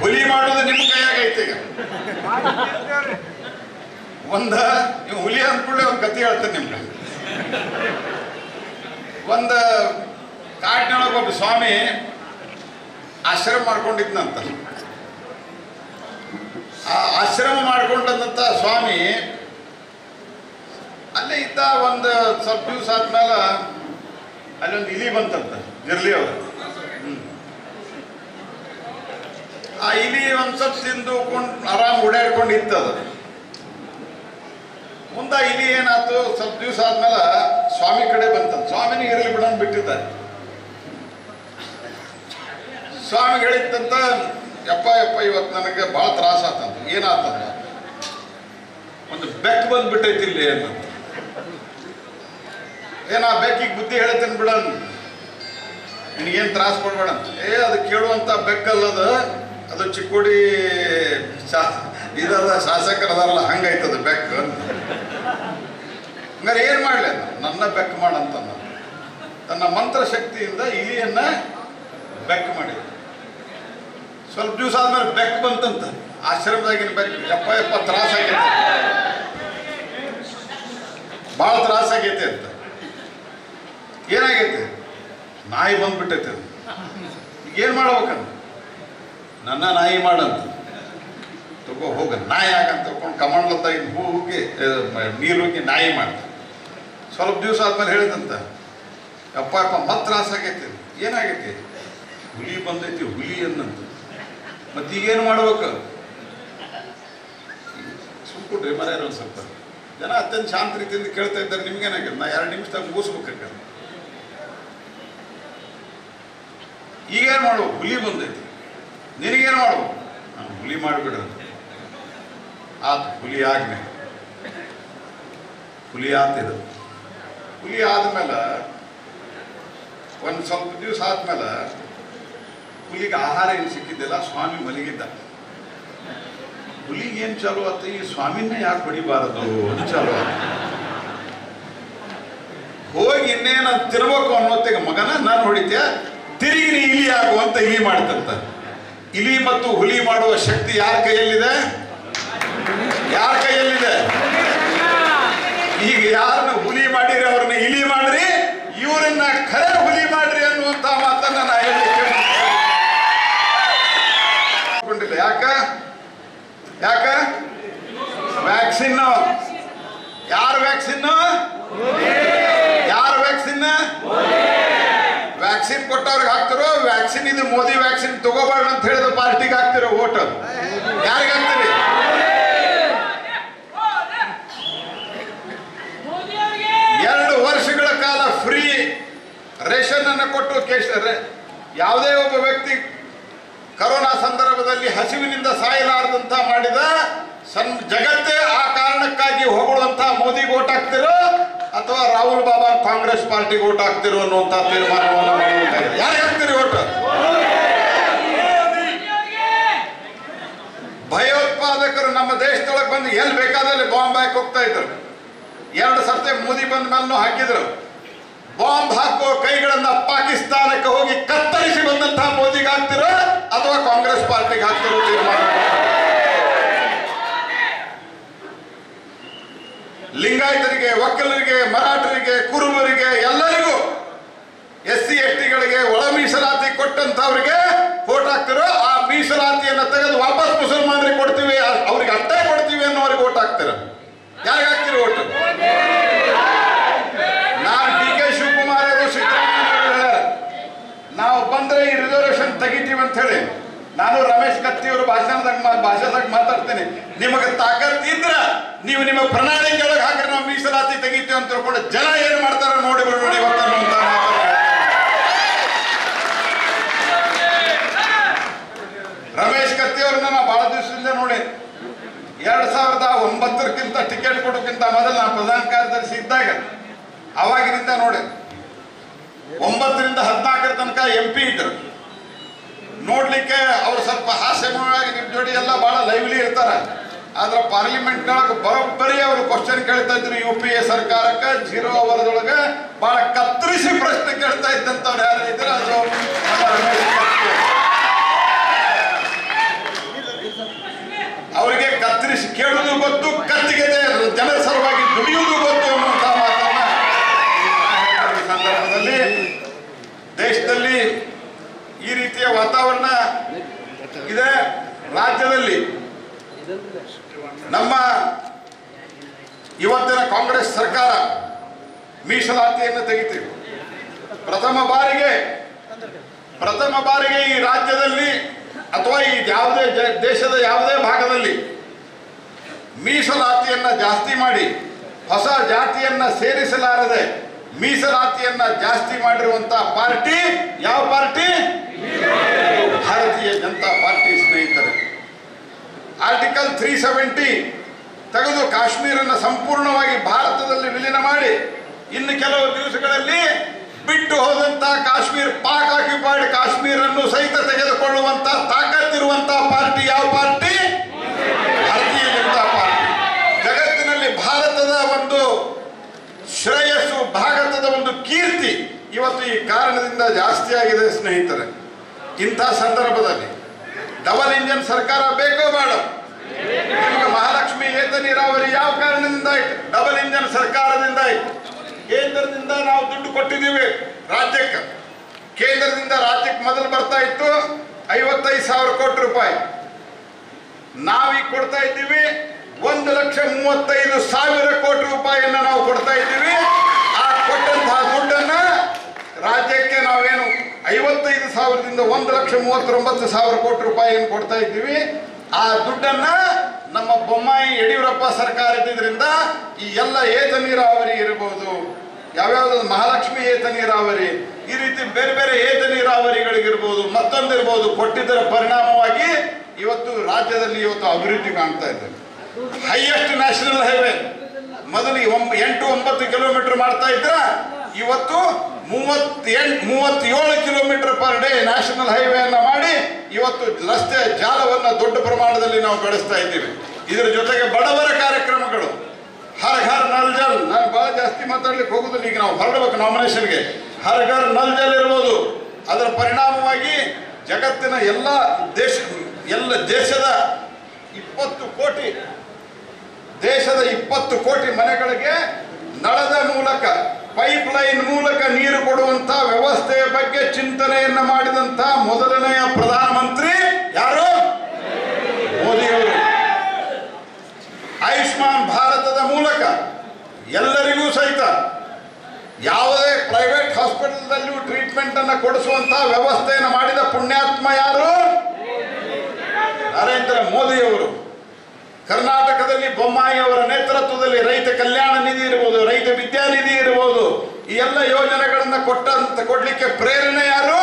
ಹುಲಿ ಮಾಡೋದು ನಿಮ್ಮ ಕೈಯಾಗ ಐತೆ ಈಗ ಒಂದ ನೀವು ಹುಲಿ ಅಂದ್ಕೊಳ್ಳಿ ಒಂದು ಕತೆ ಹೇಳ್ತೇನೆ ನಿಮ್ಗೆ ಒಂದ ಕಾಡಿನೊಳಗೆ ಒಬ್ಬ ಸ್ವಾಮಿ ಆಶ್ರಮ ಮಾಡ್ಕೊಂಡಿದ್ನಂತ ಆ ಆಶ್ರಮ ಮಾಡ್ಕೊಂಡಂತ ಸ್ವಾಮಿ ಅಲ್ಲೇ ಇದ್ದ ಒಂದು ಸ್ವಲ್ಪ ದಿವಸ ಆದ್ಮೇಲೆ ಅಲ್ಲೊಂದು ಇಲಿ ಬಂತಂತ ಜಿರ್ಲಿ ಅವರು ಆ ಇಲಿ ಒಂದ್ ಸ್ವಲ್ಪ ತಿಂದು ಕೊಂಡು ಆರಾಮ್ ಓಡಾಡ್ಕೊಂಡು ಇತ್ತದ ಮುಂದ ಇಲಿ ಏನಾಯ್ತು ಸ್ವಲ್ಪ ದಿವಸ ಆದ್ಮೇಲೆ ಸ್ವಾಮಿ ಕಡೆ ಬಂತಂತ ಸ್ವಾಮಿನ ಇರಲಿ ಬಿಡೋಣ ಬಿಟ್ಟಿದ್ದಾರೆ ಸ್ವಾಮಿಗೆ ಹೇಳಿತ್ತಂತ ಯಪ್ಪ ಯಪ್ಪ ಇವತ್ತು ನನಗೆ ಭಾಳ ತ್ರಾಸ ಆತಂತ ಏನಾತಂತ ಒಂದು ಬೆಕ್ ಬಂದ್ಬಿಟ್ಟೈತಿ ಇಲ್ಲಿ ಅಂತಂತ ಏನ ಬೆಕ್ಕಿಗೆ ಬುದ್ಧಿ ಹೇಳ್ತೇನೆ ಬಿಡೋಣ ನಿನಗೇನು ತ್ರಾಸ ಕೊಡ್ಬೇಡ ಅಂತ. ಏ ಅದು ಕೇಳುವಂತ ಬೆಕ್ಕಲ್ಲದ ಅದು ಚಿಕ್ಕೋಡಿ ಶಾ ಇದಲ್ಲ ಶಾಸಕರದಾರಲ್ಲ ಹಂಗೈತದ ಬೆಕ್ ಹಂಗಾರೆ ಏನು ಮಾಡಲಿ ನನ್ನ ಬೆಕ್ ಮಾಡಂತ ತನ್ನ ಮಂತ್ರ ಶಕ್ತಿಯಿಂದ ಇಲಿಯನ್ನ ಬೆಕ್ ಮಾಡಿ ಸ್ವಲ್ಪ ದಿವಸ ಆದ್ಮೇಲೆ ಬೆಕ್ ಬಂತಂತ ಆಶ್ರಮದಾಗಿನ ಬೆಕ್ ಯಪ್ಪ ಯಪ್ಪ ತ್ರಾಸ ಆಗೈತೆ ಭಾಳ ತ್ರಾಸ ಆಗೈತೆ ಅಂತ ಏನಾಗೈತೆ ನಾಯಿ ಬಂದ್ಬಿಟ್ಟೈತೆ ಅದು ಈಗ ಏನು ಮಾಡ್ಬೇಕಂತ ನನ್ನ ನಾಯಿ ಮಾಡಂತ ತಗೋ ಹೋಗ ನಾಯಿ ಆಗಂತ ತಗೊಂಡು ಕಮಂಡ್ಲತ್ತ ಇನ್ನು ಹೂ ಹೋಗಿ ನೀರು ಹೋಗಿ ನಾಯಿ ಮಾಡ್ತ ಸ್ವಲ್ಪ ದಿವಸ ಆದ್ಮೇಲೆ ಹೇಳಿದಂತ ಅಪ್ಪ ಅಪ್ಪ ಮತ್ತೆ ತ್ರಾಸ ಆಗೈತೆ ಏನಾಗೈತಿ ಹುಲಿ ಬಂದೈತಿ ಹುಲಿ ಅನ್ನಂತ ಮತ್ತೆ ಈಗೇನು ಮಾಡ್ಬೇಕು ಸುಮ್ಕೊಡ್ರಿ ಮರ ಒಂದು ಸ್ವಲ್ಪ ಜನ ಅತ್ಯಂತ ಶಾಂತ ರೀತಿಯಿಂದ ಕೇಳ್ತಾ ಇದ್ದಾರೆ ನಿಮ್ಗೇನಾಗಿದೆ ನಾ ಎರಡು ನಿಮಿಷದಾಗ ಮುಗಿಸ್ಬೇಕಾಗ ಈಗೇನು ಮಾಡ್ಬೇಕು ಹುಲಿ ಬಂದೈತಿ ನಿನಗೇನು ಮಾಡ್ಬೇಕು ನಾನು ಹುಲಿ ಮಾಡಿಬಿಡು ಆತು ಹುಲಿ ಆಜ್ಞೆ ಹುಲಿ ಆತಿದು ಹುಲಿ ಆದ್ಮೇಲೆ ಒಂದು ಸ್ವಲ್ಪ ದಿವಸ ಆದ್ಮೇಲೆ ಹುಲಿಗೆ ಆಹಾರ ಏನು ಸಿಕ್ಕಿದ್ದಿಲ್ಲ ಸ್ವಾಮಿ ಮಲಗಿದ್ದ ಹುಲಿಗೆ ಏನು ಚಾಲು ಆತ ಈ ಸ್ವಾಮಿನೇ ಯಾಕೆ ಹೊಡಿಬಾರದು ಅಂತ ಚಾಲು ಆತ ಹೋಗಿ ಇನ್ನೇನು ತಿನ್ಬೇಕು ಅನ್ನೋತ್ತಿಗೆ ಮಗನ ನಾನು ಹೊಡಿತ್ಯ ತಿರುಗಿ ನೀ ಇಲಿ ಆಗುವಂತ ಇಲಿ ಮಾಡ್ತಂತ ಇಲಿ ಮತ್ತು ಹುಲಿ ಮಾಡುವ ಶಕ್ತಿ ಯಾರ ಕೈಯಲ್ಲಿದೆ ಯಾರ ಕೈಯಲ್ಲಿದೆ ಈಗ ಯಾರನ್ನ ಹುಲಿ ಮಾಡಿರಿ ಅವ್ರನ್ನ ಇಲಿ ಮಾಡ್ರಿ ಇವರನ್ನ ಖರೆ ಹುಲಿ ಮಾಡ್ರಿ ಅನ್ನುವಂತ ಮಾತನ್ನ ನಾ ಹೇಳಲಿಕ್ಕೆ ಕೊಂಡಿಲ್ಲ ಯಾಕ ಯಾಕ ವ್ಯಾಕ್ಸಿನ್ ಯಾರ ವ್ಯಾಕ್ಸಿನ್ ಯಾರ ವ್ಯಾಕ್ಸಿನ್ ವ್ಯಾಕ್ಸಿನ್ ಕೊಟ್ಟವ್ರಿಗೆ ಹಾಕ್ತಿರೋ ವ್ಯಾಕ್ಸಿನ್ ಇದು ಮೋದಿ ವ್ಯಾಕ್ಸಿನ್ ತಗೋಬಾರ್ದು ಅಂತ ಹೇಳಿದ ಪಾರ್ಟಿಗೆ ಹಾಕ್ತಿರೋ ಓಟ್ ಯಾರಿಗೆ ಹಾಕ್ತೀರಿ ಎರಡು ವರ್ಷಗಳ ಕಾಲ ಫ್ರೀ ರೇಷನ್ ಅನ್ನು ಕೊಟ್ಟು ಕೇಶ ರೇ- ಯಾವುದೇ ಒಬ್ಬ ವ್ಯಕ್ತಿ ಕರೋನಾ ಸಂದರ್ಭದಲ್ಲಿ ಹಸಿವಿನಿಂದ ಸಾಯಲಾರದಂತ ಮಾಡಿದ ಸನ್ ಜಗತ್ತೇ ಆ ಕಾರಣಕ್ಕಾಗಿ ಹೊಗಳುವಂತ ಮೋದಿಗೆ ಓಟ್ ಹಾಕ್ತಿರೋ ಅಥವಾ ರಾಹುಲ್ ಬಾಬಾ ಕಾಂಗ್ರೆಸ್ ಪಾರ್ಟಿಗೆ ಓಟ್ ಹಾಕ್ತಿರೋ ಅನ್ನುವಂತ ತೀರ್ಮಾನವನ್ನು ಮಾಡಬೇಕಾಗಿದೆ ಯಾರಿಗೆ ಹಾಕ್ತೀರಿ ಓಟ್ ಭಯೋತ್ಪಾದಕರು ನಮ್ಮ ದೇಶದೊಳಗೆ ಬಂದು ಎಲ್ಲಿ ಬೇಕಾದಲ್ಲಿ ಬಾಂಬ್ ಹಾಕಿ ಹೋಗ್ತಾ ಇದ್ರು ಎರಡು ಸರ್ತೆ ಮೋದಿ ಬಂದ ಮೇಲೂ ಹಾಕಿದ್ರು ಬಾಂಬ್ ಹಾಕುವ ಕೈಗಳನ್ನ ಪಾಕಿಸ್ತಾನಕ್ಕೆ ಹೋಗಿ ಕತ್ತರಿಸಿ ಬಂದಂತಹ ಮೋದಿಗೆ ಹಾಕ್ತಿರೋ ಅಥವಾ ಕಾಂಗ್ರೆಸ್ ಪಾರ್ಟಿಗೆ ಹಾಕ್ತಿರೋ ತೀರ್ಮಾನ ಲಿಂಗಾಯತರಿಗೆ ಒಕ್ಕಲರಿಗೆ ಮರಾಠರಿಗೆ ಕುರುಬರಿಗೆ ಎಲ್ಲರಿಗೂ ಎಸ್ ಸಿ ಎಸ್ ಟಿಗಳಿಗೆ ಒಳ ಮೀಸಲಾತಿ ಕೊಟ್ಟಂತವ್ರಿಗೆ ಓಟ್ ಹಾಕ್ತಿರೋ ಆ ಮೀಸಲಾತಿಯನ್ನ ತೆಗೆದು ವಾಪಸ್ ಮುಸಲ್ಮಾನರಿಗೆ ಕೊಡ್ತೀವಿ ಆ- ಅವ್ರಿಗೆ ಅಷ್ಟೇ ಕೊಡ್ತೀವಿ ಅನ್ನೋರಿಗೆ ಓಟ್ ಹಾಕ್ತೀರ ಯಾರಿಗೆ ಹಾಕ್ತೀರಿ ಓಟ್ ನಾನು ಡಿ ಕೆ ಶಿವಕುಮಾರ್ ಅವರು ಸಿದ್ದರಾಮಯ್ಯ ಅವರು ಹೇಳ್ಯಾರ ನಾವು ಬಂದ್ರೆ ಈ ರಿಸರ್ವೇಶನ್ ತೆಗಿತೀವಿ ಅಂತ ಹೇಳಿ ನಾನು ರಮೇಶ್ ಕತ್ತಿ ಅವರು ಭಾಷಣದಾಗ ಮಾ- ಭಾಷಣದಾಗ ಮಾತಾಡ್ತೇನೆ ನಿಮಗೆ ತಾಕತ್ ಇದ್ರ ನೀವು ನಿಮ್ಮ ಪ್ರಣಾಳಿಕೆ ಒಳಗೆ ಹಾಕಿದ್ರೆ ನಾವು ಮೀಸಲಾತಿ ತೆಗಿತೀವಿ ಅಂತ ತಿಳ್ಕೊಂಡು ಜನ ಏನ್ ಮಾಡ್ತಾರ ನೋಡಿ ಬಿಡೋಣ ಇವತ್ತು ಅನ್ನುವಂತ ಮಾತನ್ನ ಹೇಳ್ತಾರೆ. ರಮೇಶ್ ಕತ್ತಿ ಅವ್ರನ್ನ ನಾ ಬಹಳ ದಿವಸದಿಂದ ನೋಡಿ ಎರಡ್ ಸಾವಿರದ ಒಂಬತ್ತರಕ್ಕಿಂತ ಟಿಕೆಟ್ ಕೊಡೋಕ್ಕಿಂತ ಮೊದಲು ನಾ ಪ್ರಧಾನ ಕಾರ್ಯದರ್ಶಿ ಇದ್ದಾಗ ಅವಾಗಿನಿಂದ ನೋಡಿ ಒಂಬತ್ತರಿಂದ ಹದಿನಾಲ್ಕರ ತನಕ ಎಂ ಪಿ ಇದ್ರು ನೋಡ್ಲಿಕ್ಕೆ ಅವ್ರು ಸ್ವಲ್ಪ ಹಾಸ್ಯಮಯವಾಗಿ ನಿಮ್ ಜೋಡಿ ಎಲ್ಲ ಬಹಳ ಲೈವ್ಲಿ ಇರ್ತಾರ ಆದ್ರೆ ಪಾರ್ಲಿಮೆಂಟ್ ಬರೋಬ್ಬರಿ ಅವರು ಕ್ವಶನ್ ಕೇಳ್ತಾ ಇದ್ರು ಯು ಪಿ ಎ ಸರ್ಕಾರಕ್ಕೆ ಜೀರೋ ಅವರದೊಳಗ ಬಹಳ ಕತ್ತರಿಸಿ ಪ್ರಶ್ನೆ ಕೇಳ್ತಾ ಇದ್ದಂತವ್ರು ಯಾರು ಇದ್ರೆ ಅದು ನಮ್ಮ ರಮೇಶ್ ಕತ್ತಿ ಅವರು. ಇದೆ ರಾಜ್ಯದಲ್ಲಿ ನಮ್ಮ ಇವತ್ತಿನ ಕಾಂಗ್ರೆಸ್ ಸರ್ಕಾರ ಮೀಸಲಾತಿಯನ್ನು ತೆಗಿತೀವಿ ಪ್ರಥಮ ಬಾರಿಗೆ ಪ್ರಥಮ ಬಾರಿಗೆ ಈ ರಾಜ್ಯದಲ್ಲಿ ಅಥವಾ ಈ ಯಾವುದೇ ಜ- ದೇಶದ ಯಾವುದೇ ಭಾಗದಲ್ಲಿ ಮೀಸಲಾತಿಯನ್ನ ಜಾಸ್ತಿ ಮಾಡಿ ಹೊಸ ಜಾತಿಯನ್ನ ಸೇರಿಸಲಾರದೆ ಮೀಸಲಾತಿಯನ್ನ ಜಾಸ್ತಿ ಮಾಡಿರುವಂತ ಪಾರ್ಟಿ ಯಾವ ಪಾರ್ಟಿ ಭಾರತೀಯ ಜನತಾ ಪಾರ್ಟಿ ಸ್ನೇಹಿತರೆ ಆರ್ಟಿಕಲ್ ತ್ರೀ ಸೆವೆಂಟಿ ತೆಗೆದು ಕಾಶ್ಮೀರನ ಸಂಪೂರ್ಣವಾಗಿ ಭಾರತದಲ್ಲಿ ವಿಲೀನ ಮಾಡಿ ಇನ್ನು ಕೆಲವು ದಿವಸಗಳಲ್ಲಿ ಬಿಟ್ಟು ಹೋದಂತ ಕಾಶ್ಮೀರ್ ಪಾಕ್ ಆಕ್ಯುಪೈಡ್ ಕಾಶ್ಮೀರನ್ನು ಸಹಿತ ತೆಗೆದುಕೊಳ್ಳುವಂತ ತಾಕತ್ತಿರುವಂತ ಪಾರ್ಟಿ ಯಾವ ಪಾರ್ಟಿ ಭಾರತೀಯ ಜನತಾ ಪಾರ್ಟಿ ಜಗತ್ತಿನಲ್ಲಿ ಭಾರತದ ಒಂದು ಶ್ರೇಯಸ್ಸು ಭಾರತದ ಒಂದು ಕೀರ್ತಿ ಇವತ್ತು ಈ ಕಾರಣದಿಂದ ಜಾಸ್ತಿ ಆಗಿದೆ ಸ್ನೇಹಿತರೆ ಇಂಥ ಸಂದರ್ಭದಲ್ಲಿ ಡಬಲ್ ಇಂಜನ್ ಸರ್ಕಾರ ಬೇಕೋ ಬೇಡ ನಿಮಗೆ ಮಹಾಲಕ್ಷ್ಮಿ ಏತ ನೀರಾವರಿ ಯಾವ ಕಾರಣದಿಂದ ಆಯ್ತು ಡಬಲ್ ಇಂಜನ್ ಸರ್ಕಾರದಿಂದ ಆಯ್ತು ಕೇಂದ್ರದಿಂದ ನಾವು ದುಡ್ಡು ಕೊಟ್ಟಿದ್ದೀವಿ ರಾಜ್ಯಕ್ಕೆ ಕೇಂದ್ರದಿಂದ ರಾಜ್ಯಕ್ಕೆ ಮೊದಲು ಬರ್ತಾ ಇತ್ತು ಐವತ್ತೈದು ಸಾವಿರ ಕೋಟಿ ರೂಪಾಯಿ ನಾವೀಗ ಕೊಡ್ತಾ ಇದ್ದೀವಿ ಒಂದು ಲಕ್ಷ ಮೂವತ್ತೈದು ಸಾವಿರ ಕೋಟಿ ರೂಪಾಯಿಯನ್ನ ನಾವು ಕೊಡ್ತಾ ಇದ್ದೀವಿ ಆ ಕೊಟ್ಟಂತಹ ದುಡ್ಡನ್ನ ರಾಜ್ಯಕ್ಕೆ ನಾವೇನು ಐವತ್ತೈದು ಸಾವಿರದಿಂದ ಒಂದು ಲಕ್ಷ ಮೂವತ್ತೊಂಬತ್ತು ಸಾವಿರ ಕೋಟಿ ರೂಪಾಯಿಯನ್ನು ಕೊಡ್ತಾ ಇದ್ದೀವಿ ಆ ದುಡ್ಡನ್ನ ನಮ್ಮ ಬೊಮ್ಮಾಯಿ ಯಡಿಯೂರಪ್ಪ ಸರ್ಕಾರ ಇದ್ದಿದ್ರಿಂದ ಈ ಎಲ್ಲ ಏತ ನೀರಾವರಿ ಇರಬಹುದು ಯಾವ್ಯಾವ್ದು ಮಹಾಲಕ್ಷ್ಮಿ ಏತ ನೀರಾವರಿ ಈ ರೀತಿ ಬೇರೆ ಬೇರೆ ಏತ ನೀರಾವರಿಗಳಿಗಿರ್ಬೋದು ಮತ್ತೊಂದಿರ್ಬೋದು ಕೊಟ್ಟಿದ್ದರ ಪರಿಣಾಮವಾಗಿ ಇವತ್ತು ರಾಜ್ಯದಲ್ಲಿ ಇವತ್ತು ಅಭಿವೃದ್ಧಿ ಕಾಣ್ತಾ ಇದೆ ಹೈಯೆಸ್ಟ್ ನ್ಯಾಷನಲ್ ಹೈವೇ ಮೊದಲು ಈ ಒಂಬ ಎಂಟು ಒಂಬತ್ತು ಕಿಲೋಮೀಟರ್ ಮಾಡ್ತಾ ಇದ್ರ ಇವತ್ತು ಮೂವತ್ತೆಂಟು ಮೂವತ್ತೇಳು kilometre per day national highway ಅನ್ನ ಮಾಡಿ ಇವತ್ತು ರಸ್ತೆ ಜಾಲವನ್ನ ದೊಡ್ಡ ಪ್ರಮಾಣದಲ್ಲಿ ನಾವು ಬೆಳೆಸ್ತಾ ಇದ್ದೀವಿ ಇದರ ಜೊತೆಗೆ ಬಡವರ ಕಾರ್ಯಕ್ರಮಗಳು ಹರ್ ಘರ್ ನಲ್ ಜಲ್ ನಾನು ಬಹಳ ಜಾಸ್ತಿ ಮಾತಾಡ್ಲಿಕ್ಕೆ ಹೋಗುದಿಲ್ಲ ಈಗ ನಾವು ಹೊರಡ್ಬೇಕು ನಾಮಿನೇಷನ್ಗೆ ಹರ್ ಘರ್ ನಲ್ ಜಲ್ ಇರ್ಬೋದು ಅದರ ಪರಿಣಾಮವಾಗಿ ಜಗತ್ತಿನ ಎಲ್ಲ ದೇಶ ಎಲ್ಲ ದೇಶದ ಇಪ್ಪತ್ತು ಕೋಟಿ ದೇಶದ ಇಪ್ಪತ್ತು ಕೋಟಿ ಮನೆಗಳಿಗೆ ನಳದ ಮೂಲಕ ಪೈಪ್ ಲೈನ್ ಮೂಲಕ ನೀರು ಕೊಡುವಂತ ವ್ಯವಸ್ಥೆಯ ಬಗ್ಗೆ ಚಿಂತನೆಯನ್ನ ಮಾಡಿದಂತ ಮೊದಲನೆಯ ಪ್ರಧಾನಮಂತ್ರಿ ಯಾರು ಮೋದಿಯವರು ಆಯುಷ್ಮಾನ್ ಭಾರತದ ಮೂಲಕ ಎಲ್ಲರಿಗೂ ಸಹಿತ ಯಾವುದೇ ಪ್ರೈವೇಟ್ ಹಾಸ್ಪಿಟಲ್ದಲ್ಲಿಯೂ ಟ್ರೀಟ್ಮೆಂಟ್ ಅನ್ನ ಕೊಡಿಸುವಂತ ವ್ಯವಸ್ಥೆಯನ್ನು ಮಾಡಿದ ಪುಣ್ಯಾತ್ಮ ಯಾರು ನರೇಂದ್ರ ಮೋದಿಯವರು ಕರ್ನಾಟಕದಲ್ಲಿ ಬೊಮ್ಮಾಯಿ ಅವರ ನೇತೃತ್ವದಲ್ಲಿ ರೈತ ಕಲ್ಯಾಣ ನಿಧಿ ಇರಬಹುದು ರೈತ ವಿದ್ಯಾನಿಧಿ ಇರಬಹುದು ಈ ಎಲ್ಲ ಯೋಜನೆಗಳನ್ನ ಕೊಟ್ಟಂತ ಕೊಡ್ಲಿಕ್ಕೆ ಪ್ರೇರಣೆ ಯಾರು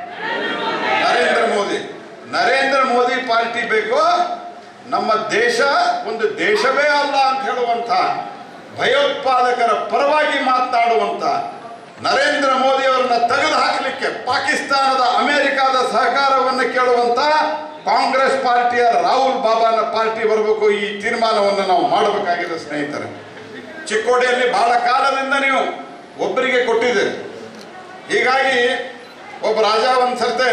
ನರೇಂದ್ರ ಮೋದಿ ನರೇಂದ್ರ ಮೋದಿ ಪಾರ್ಟಿ ಬೇಕು ನಮ್ಮ ದೇಶ ಒಂದು ದೇಶವೇ ಅಲ್ಲ ಅಂತ ಹೇಳುವಂತ ಭಯೋತ್ಪಾದಕರ ಪರವಾಗಿ ಮಾತನಾಡುವಂತ ನರೇಂದ್ರ ಮೋದಿ ಅವರನ್ನ ತೆಗೆದು ಹಾಕಲಿಕ್ಕೆ ಪಾಕಿಸ್ತಾನದ ಅಮೆರಿಕಾದ ಸಹಕಾರವನ್ನು ಕೇಳುವಂತ ಕಾಂಗ್ರೆಸ್ ಪಾರ್ಟಿಯ ರಾಹುಲ್ ಬಾಬಾನ ಪಾರ್ಟಿ ಬರಬೇಕು ಈ ತೀರ್ಮಾನವನ್ನು ನಾವು ಮಾಡಬೇಕಾಗಿದೆ ಸ್ನೇಹಿತರೆ ಚಿಕ್ಕೋಡಿಯಲ್ಲಿ ಬಹಳ ಕಾಲದಿಂದ ನೀವು ಒಬ್ಬರಿಗೆ ಕೊಟ್ಟಿದ್ದೀರಿ ಹೀಗಾಗಿ ಒಬ್ಬ ರಾಜ ಒಂದ್ ಸರ್ತೆ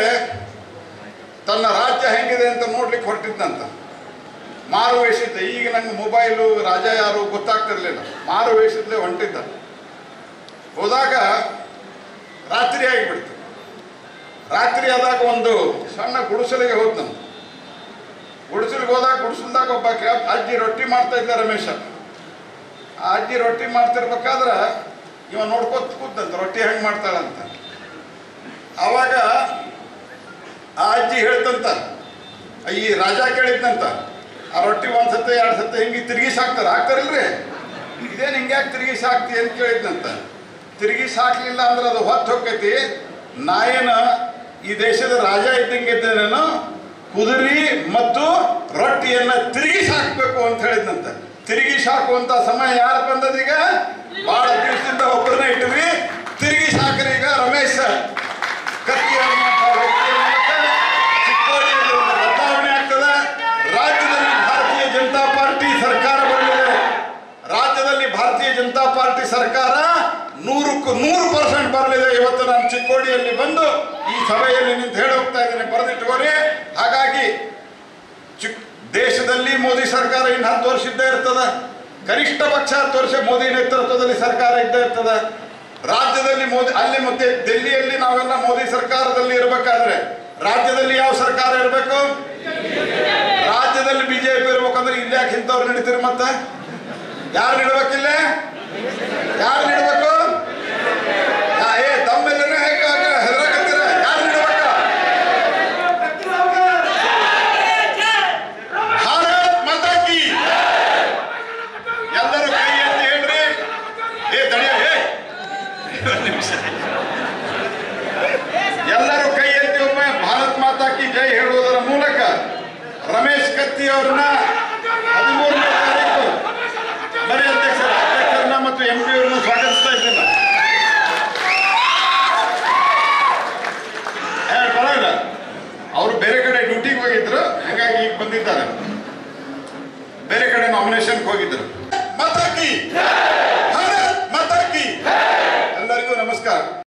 ತನ್ನ ರಾಜ್ಯ ಹೆಂಗಿದೆ ಅಂತ ನೋಡ್ಲಿಕ್ಕೆ ಹೊರಟಿದ್ದಂತ ಮಾರು ವೇಷಿದ್ದ ಈಗ ನಂಗೆ ಮೊಬೈಲು ರಾಜ ಯಾರು ಗೊತ್ತಾಗ್ತಿರ್ಲಿಲ್ಲ ಮಾರು ವೇಷದಲ್ಲೇ ಹೊಂಟಿದ್ದ ಹೋದಾಗ ರಾತ್ರಿ ಆಗಿಬಿಡ್ತು ರಾತ್ರಿ ಆದಾಗ ಒಂದು ಸಣ್ಣ ಗುಡಿಸಲಿಗೆ ಹೋದ್ ನಾನು ಗುಡಿಸಲಿಗೆ ಹೋದಾಗ ಗುಡಿಸಲ್ದಾಗ ಒಬ್ಬ ಕ- ಅಜ್ಜಿ ರೊಟ್ಟಿ ಮಾಡ್ತಾ ಇದ್ದ ರಮೇಶ ಆ ಅಜ್ಜಿ ರೊಟ್ಟಿ ಮಾಡ್ತಿರ್ಬೇಕಾದ್ರ ಇವ ನೋಡ್ಕೊತ ಕೂತಂತ ರೊಟ್ಟಿ ಹೆಂಗ್ ಮಾಡ್ತಾಳಂತ ಅವಾಗ ಆ ಅಜ್ಜಿ ಹೇಳ್ತಂತ ಈ ರಾಜ ಕೇಳಿದ್ನಂತ ಆ ರೊಟ್ಟಿ ಒಂದ್ ಸತಿ ಎರಡು ಸತಿ ಹಿಂಗೆ ತಿರುಗಿಸಿ ಹಾಕ್ತಾರ ಹಾಕ್ತಾರಿಲ್ರಿ ಇದೇನು ಹಿಂಗ್ಯಾಕೆ ತಿರುಗಿಸಿ ಹಾಕ್ತಿ ಅಂತ ಕೇಳಿದ್ನಂತ ತಿರುಗಿಸಿ ಹಾಕ್ಲಿಲ್ಲ ಅಂದ್ರೆ ಅದು ಹೊತ್ತು ಹೊಕ್ಕೈತಿ ನಾಯನ ಈ ದೇಶದ ರಾಜ ಇದ್ದಂಗೆ ನಾನು ಕುದುರಿ ಮತ್ತು ರೊಟ್ಟಿಯನ್ನ ತಿರುಗಿಸಿ ಹಾಕ್ಬೇಕು ಅಂತ ಹೇಳಿದ್ನಂತ ತಿರುಗಿಸಿ ಹಾಕುವಂತ ಸಮಯ ಯಾರು ಬಂದದೀಗ ಬಹಳ ದಿವಸದಿಂದ ಒಬ್ಬರನ್ನ ಇಟ್ಟಿವಿ ತಿರುಗಿಸಿ ಹಾಕ್ರಿ ಈಗ ರಮೇಶ್ ಕತ್ತಿ ಅನ್ನುವಂಥ ವ್ಯಕ್ತಿಯ ಮೂಲಕ ಚಿಕ್ಕೋಡಿಯಲ್ಲಿ ಒಂದು ಬದಲಾವಣೆ ಆಗ್ತದೆ ರಾಜ್ಯದಲ್ಲಿ ಭಾರತೀಯ ಜನತಾ ಪಾರ್ಟಿ ಸರ್ಕಾರ ಬರಲಿದೆ ರಾಜ್ಯದಲ್ಲಿ ಭಾರತೀಯ ಜನತಾ ಪಾರ್ಟಿ ಸರ್ಕಾರ ನೂರಕ್ಕೂ ನೂರು ಪರ್ಸೆಂಟ್ ಬರಲಿದೆ ಇವತ್ತು ನಾನು ಚಿಕ್ಕೋಡಿಯಲ್ಲಿ ಬಂದು ಈ ಸಭೆಯಲ್ಲಿ ನಿಂತು ಹೇಳಿ ಹೋಗ್ತಾ ಇದ್ದೇನೆ ಬರೆದಿಟ್ಕೋರಿ ಹಾಗಾಗಿ ಚಿಕ್ ದೇಶದಲ್ಲಿ ಮೋದಿ ಸರ್ಕಾರ ಇನ್ನು ಹತ್ತು ವರ್ಷ ಇದ್ದೇ ಇರ್ತದ ಕನಿಷ್ಠ ಪಕ್ಷ ಹತ್ತು ವರ್ಷ ಮೋದಿ ನೇತೃತ್ವದಲ್ಲಿ ಸರ್ಕಾರ ಇದ್ದೇ ಇರ್ತದ ರಾಜ್ಯದಲ್ಲಿ ಮೋದಿ ಅಲ್ಲಿ ಮತ್ತೆ ದಿಲ್ಲಿಯಲ್ಲಿ ನಾವೆಲ್ಲ ಮೋದಿ ಸರ್ಕಾರದಲ್ಲಿ ಇರಬೇಕಾದ್ರೆ ರಾಜ್ಯದಲ್ಲಿ ಯಾವ ಸರ್ಕಾರ ಇರಬೇಕು ಬಿಜೆಪಿ ಇರ್ಬೇಕಂದ್ರೆ ಇಲ್ಲಿ ಯಾಕೆ ಇಂಥವ್ರು ನಡೀತೀರಿ ಮತ್ತ ಯಾರು ನಿಡ್ಬೇಕಿಲ್ಲ ಯಾರು ನಿಡ್ಬೇಕು ಯಾ- ಏ ತಮ್ಮೆಲ್ಲರೂ ಹೇಗೆ ಹೆದರಾಕತ್ತೀರ ಯಾರು ನಿಡ್ಬೇಕ ಭಾರತ್ ಮಾತಾ ಕಿ ಎಲ್ಲರೂ ಕೈ ಎತ್ತಿ ಹೇಳ್ರಿ ಏ ತಡಿಯ ಏ ಒಂದ್ ನಿಮಿಷ ಎಲ್ಲರೂ ಕೈ ಎತ್ತಿ ಒಮ್ಮೆ ಭಾರತ್ ಮಾತಾ ಕಿ ಜೈ ಹೇಳುವುದರ ಮೂಲಕ ರಮೇಶ್ ಕತ್ತಿ ಅವ್ರನ್ನ ಹದಿಮೂರನೇ ತಾರೀಕು ಬರೀ ಅಧ್ಯಕ್ಷರ ಅಧ್ಯಕ್ಷರನ್ನ ಮತ್ತು ಎಂ ಪಿ ಅವ್ರನ್ನ ಸ್ವಾಗತಿಸ್ತಾ ಇದ್ದೀನಿ ಏ, ಪರವಾಗಿಲ್ಲ ಅವರು ಬೇರೆ ಕಡೆ ಡ್ಯೂಟಿಗೆ ಹೋಗಿದ್ರು ಹಾಗಾಗಿ ಈಗ ಬಂದಿದ್ದಾರೆ ಬೇರೆ ಕಡೆ ನಾಮಿನೇಷನ್ಗೆ ಹೋಗಿದ್ರು ಮತ್ತಾಕಿ